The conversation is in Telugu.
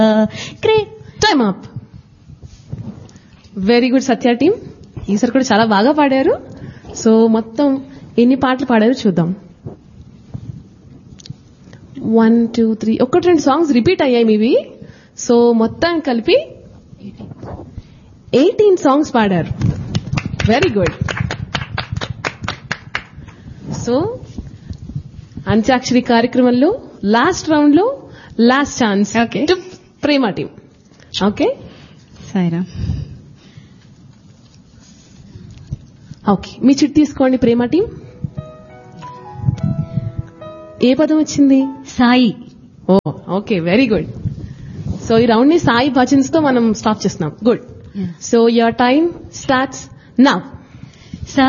Great time up very good Satya team ఈసారి కూడా చాలా బాగా పాడారు సో మొత్తం ఎన్ని పాటలు పాడారు చూద్దాం వన్ టూ త్రీ ఒకటి రెండు సాంగ్స్ రిపీట్ అయ్యాయి మీవి సో మొత్తం కలిపి ఎయిటీన్ సాంగ్స్ పాడారు వెరీ గుడ్ సో అంత్యాక్షరి కార్యక్రమంలో లాస్ట్ రౌండ్ లో last chance Okay. To Prema team okay Saira okay మీ చిట్ తీసుకోండి ప్రేమ టీం ఏ పదం వచ్చింది సాయి ఓ ఓకే వెరీ గుడ్ సో ఈ రౌండ్ ని సాయి భజన్స్ తో మనం స్టాప్ చేస్తున్నాం good so your time starts now